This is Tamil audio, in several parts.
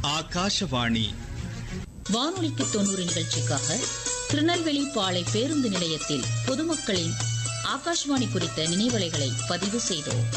ஆகாஷவாணி வானொலிக்கு தொண்ணூறு நிகழ்ச்சிக்காக திருநெல்வேலி பாளை பேருந்து நிலையத்தில் பொதுமக்களின் ஆகாஷ்வாணி குறித்த நினைவலைகளை பதிவு செய்தோம்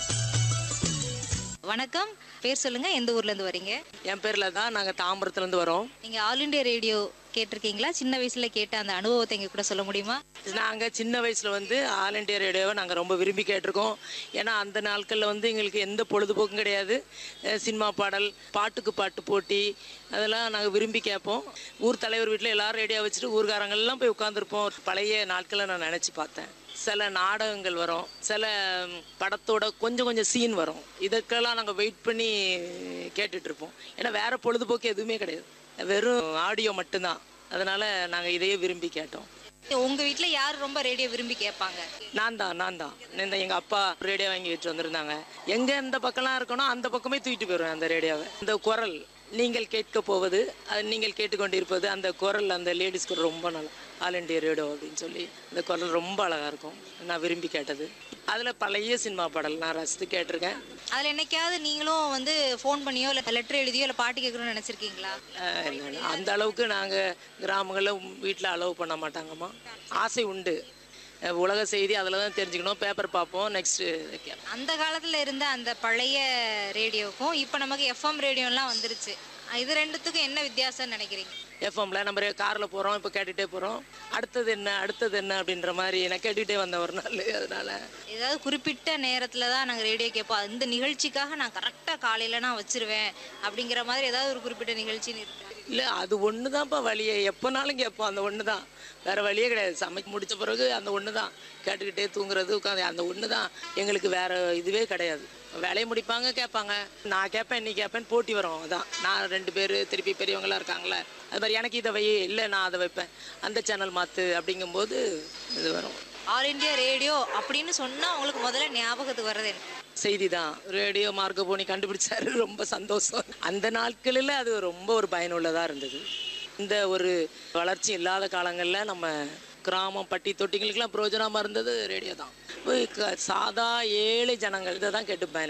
வணக்கம் பேர் சொல்லுங்க எந்த ஊர்ல இருந்து வரீங்க என் பேரில் தான் நாங்கள் தாம்பரத்துலேருந்து வரோம் நீங்க ஆல் இண்டியா ரேடியோ கேட்டிருக்கீங்களா சின்ன வயசுல கேட்ட அந்த அனுபவத்தை எங்க கூட சொல்ல முடியுமா நாங்கள் சின்ன வயசில் வந்து ஆல் இண்டியா ரேடியோவை நாங்கள் ரொம்ப விரும்பி கேட்டிருக்கோம் ஏன்னா அந்த நாட்களில் வந்து எங்களுக்கு எந்த பொழுதுபோக்கும் கிடையாது அஹ் சினிமா பாடல் பாட்டுக்கு பாட்டு போட்டி அதெல்லாம் நாங்கள் விரும்பி கேட்போம் ஊர் தலைவர் வீட்டில் எல்லாரும் ரேடியோ வச்சுட்டு ஊர்காரங்கள்லாம் போய் உட்காந்துருப்போம் பழைய நாட்களை நான் நினச்சி பார்த்தேன் சில நாடகங்கள் வரும் சில ம், படத்தோட கொஞ்சம் கொஞ்சம் சீன் வரும் இதுக்கெல்லாம் நாங்கள் வெயிட் பண்ணி கேட்டுட்டு இருப்போம் ஏன்னா வேற பொழுதுபோக்கு எதுவுமே கிடையாது வெறும் ஆடியோ மட்டும்தான் அதனால நாங்கள் இதையே விரும்பி கேட்டோம் உங்க வீட்ல யார் ரொம்ப ரேடியோ விரும்பி கேட்பாங்க நான் தான் நான் தான் இந்த எங்கள் அப்பா ரேடியோ வாங்கி வச்சு வந்திருந்தாங்க எங்கே இந்த பக்கம்லாம் இருக்கணும் அந்த பக்கமே தூக்கிட்டு போயிடுவேன் அந்த ரேடியோவை இந்த குரல் நீங்கள் கேட்க போவது அது நீங்கள் கேட்டுக்கொண்டிருப்பது அந்த குரல் அந்த லேடிஸ் குரல் ரொம்ப நல்லா ஆல் இண்டியா ரேடியோ அப்படின்னு சொல்லி அந்த குரல் ரொம்ப அழகாக இருக்கும் நான் விரும்பி கேட்டது அதில் பழைய சினிமா பாடல் நான் ரசித்து கேட்டிருக்கேன் அதுல என்னைக்காவது நீங்களும் வந்து ஃபோன் பண்ணியோ இல்ல லெட்டர் எழுதியோ இல்ல பாட்டு கேட்கணும்னு நினைச்சிருக்கீங்களா அஹ் இல்ல, அந்த அளவுக்கு நாங்கள் கிராமங்களில் வீட்டில் அலோவ் பண்ண மாட்டாங்கம்மா ஆசை உண்டு அஹ் உலக செய்தி அதில் தான் தெரிஞ்சுக்கணும் பேப்பர் பார்ப்போம் நெக்ஸ்ட்டு வைக்கலாம் அந்த காலத்துல இருந்த அந்த பழைய ரேடியோக்கும் இப்போ நமக்கு எஃப்எம் ரேடியோலாம் வந்துருச்சு இது ரெண்டுத்துக்கும் என்ன வித்தியாசம்னு நினைக்கிறீங்க எஃப்எம்ல நம்ம காரில் போகிறோம் இப்போ கேட்டுகிட்டே போகிறோம் அடுத்தது என்ன அடுத்தது என்ன அப்படின்ற மாதிரி நான் கேட்டுக்கிட்டே வந்தேன் ஒரு நாள் அதனால ஏதாவது குறிப்பிட்ட நேரத்துல தான் நாங்கள் ரேடியோ கேட்போம் அந்த நிகழ்ச்சிக்காக நான் கரெக்டாக காலையில நான் வச்சிருவேன் அப்படிங்கிற மாதிரி ஏதாவது ஒரு குறிப்பிட்ட நிகழ்ச்சின்னு இருக்கு இல்லை அது ஒன்று தான்ப்பா வழியே எப்போனாலும் கேட்போம் அந்த ஒன்று தான் வேறு வழியே கிடையாது சமைக்க முடிச்ச பிறகு அந்த ஒன்று தான் கேட்டுக்கிட்டே தூங்குறது உட்காந்து அந்த ஒன்று தான் எங்களுக்கு வேறு இதுவே கிடையாது வேலையை முடிப்பாங்க கேட்பாங்க நான் கேட்பேன் நீ கேட்பேன் போட்டி வரும் அதான் நான் ரெண்டு பேர் திருப்பி பெரியவங்களாம் இருக்காங்களே அது மாதிரி எனக்கு இதை வை இல்லை நான் அதை வைப்பேன் அந்த சேனல் மாற்று அப்படிங்கும்போது இது வரும் ஆல் இந்தியா ரேடியோ அப்படின்னு சொன்னா உங்களுக்கு முதல்ல ஞாபகத்துக்கு வர்றது என்ன செய்தி தான் ரேடியோ மார்க்க போனி கண்டுபிடிச்சாரு ரொம்ப சந்தோஷம் அந்த நாட்களில் அது ரொம்ப ஒரு பயனுள்ளதாக இருந்தது இந்த ஒரு வளர்ச்சி இல்லாத காலங்களில் நம்ம கிராமம் பட்டி தொட்டிங்களுக்கெல்லாம் பிரயோஜனமாக இருந்தது ரேடியோ தான் போய் க- சாதா ஏழை ஜனங்கள் இதை தான் கேட்டு பயன்